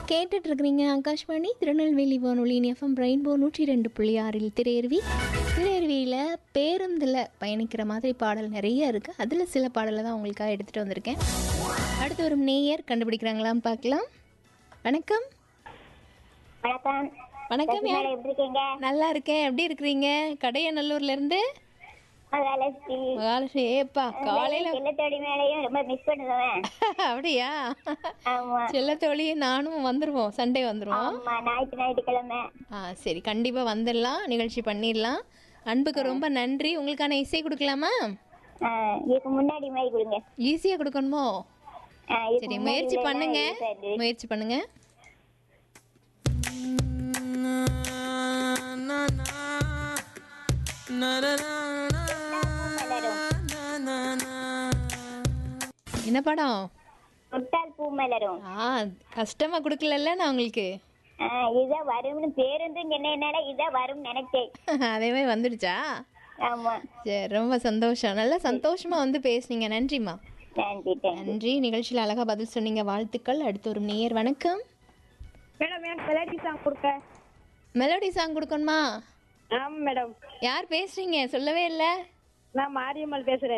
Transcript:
கேட்டுட்டு இருக்கிறீங்க ஆகாஷ்வாணி திருநெல்வேலி வானொலி எஃப்எம் ரெயின்போ நூற்றி ரெண்டு புள்ளி ஆறில் திரையருவி திரையருவியில் பேருந்தில் பயணிக்கிற மாதிரி பாடல் நிறைய இருக்குது அதில் சில பாடலை தான் உங்களுக்காக எடுத்துகிட்டு வந்திருக்கேன் அடுத்து ஒரு நேயர் கண்டுபிடிக்கிறாங்களான்னு பார்க்கலாம் வணக்கம் வணக்கம் வணக்கம் யார் மேடம் எப்படி இருக்கீங்க நல்லா இருக்கேன் எப்படி இருக்கிறீங்க கடையநல்லூர்லேருந்து மகாலட்சுமி மகாலட்சுமி ஏப்பா காலையில் இல்லத்தோடி மேலையும் ரொம்ப மிஸ் பண்ணுவேன் அப்படியா ஆமா செல்லத்தோழி நானும் வந்துடுவோம் சண்டே வந்துடுவோம் ஆமா ஞாயிற்று ஞாயிற்றுக்கிழமை ஆ சரி கண்டிப்பாக வந்துடலாம் நிகழ்ச்சி பண்ணிடலாம் அன்புக்கு ரொம்ப நன்றி உங்களுக்கான இசை கொடுக்கலாமா ஆ, இதுக்கு முன்னாடி மாதிரி கொடுங்க ஈஸியாக கொடுக்கணுமோ ஆ, இதுக்கு சரி முன்னாடி முயற்சி இல்லைன்னா பண்ணுங்க இது- முயற்சி பண்ணுங்க என்ன படம் முட்டாள் பூ மலரும் ஆ கஷ்டமாக கொடுக்கலல்ல நான் உங்களுக்கு ஆ, இதான் வரும்னு பேருந்தும் என்னன்னால இதான் வரும்னு நினைச்சேன் அதே மாதிரி வந்துடுச்சா ஆமா சரி ரொம்ப சந்தோஷம் நல்லா சந்தோஷமாக வந்து பேசுனீங்க நன்றிம்மா நன்றி தேங்க்யூ நன்றி நிகழ்ச்சியில் அழகாக பதில் சொன்னீங்க வாழ்த்துக்கள் அடுத்து ஒரு நேயர் வணக்கம் மேடம் எனக்கு மெலடி சாங் கொடுக்க மெலோடி சாங் கொடுக்கணுமா ஆமாம் மேடம் யார் பேசுறீங்க சொல்லவே இல்லை நான் மாரியம்மாள் பேசுகிறேன்